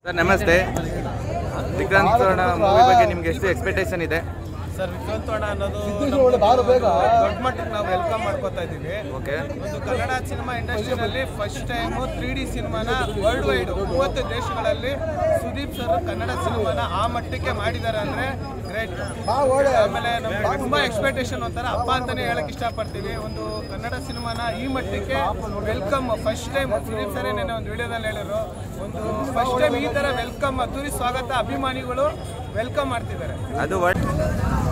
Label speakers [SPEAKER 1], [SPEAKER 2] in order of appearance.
[SPEAKER 1] sir ನಮಸ್ತೆ Vikrant movie ಬಗ್ಗೆ ನಿಮ್ಗೆ ಎಷ್ಟು ಎಕ್ಸ್ಪೆಕ್ಟೇಷನ್ ಇದೆ
[SPEAKER 2] ಸರ್ ವಿಕ್ರಾಂತೋಣ ಅನ್ನೋದು ದೊಡ್ಡ ಮಟ್ಟಕ್ಕೆ ನಾವು ವೆಲ್ಕಮ್ ಮಾಡ್ಕೋತಾ ಇದ್ದೀವಿ
[SPEAKER 1] ಓಕೆ
[SPEAKER 2] ಒಂದು ಕನ್ನಡ ಸಿನಿಮಾ ಇಂಡಸ್ಟ್ರಿನಲ್ಲಿ ಫಸ್ಟ್ ಟೈಮು ತ್ರೀ ಡಿ ಸಿನಿಮಾನ ವರ್ಲ್ಡ್ ವೈಡ್ ಮೂವತ್ತು ದೇಶಗಳಲ್ಲಿ ಸುದೀಪ್ ಸರ್ ಕನ್ನಡ ಸಿನಿಮಾನ ಆ ಮಟ್ಟಕ್ಕೆ ಮಾಡಿದ್ದಾರೆ ಅಂದ್ರೆ ಗ್ರೇಟ್ ಆಮೇಲೆ ನಮ್ಗೆ ತುಂಬಾ ಎಕ್ಸ್ಪೆಕ್ಟೇಷನ್ ಒಂಥರ ಹಬ್ಬ ಅಂತಾನೆ ಹೇಳಕ್ ಇಷ್ಟಪಡ್ತೀವಿ ಒಂದು ಕನ್ನಡ ಸಿನಿಮಾನ ಈ ಮಟ್ಟಕ್ಕೆ welcome first time Sudeep sir ಏನೇನೋ ಒಂದು ವಿಡಿಯೋದಲ್ಲಿ ಹೇಳಿದ್ರು ಒಂದು ಫಸ್ಟ್ ಟೈಮ್ ಈ ತರ ವೆಲ್ಕಮ್ ಅದ್ದೂರಿ ಸ್ವಾಗತ ಅಭಿಮಾನಿಗಳು ವೆಲ್ಕಮ್ ಮಾಡ್ತಿದ್ದಾರೆ
[SPEAKER 1] ಅದು ವರ್ಲ್ಡ್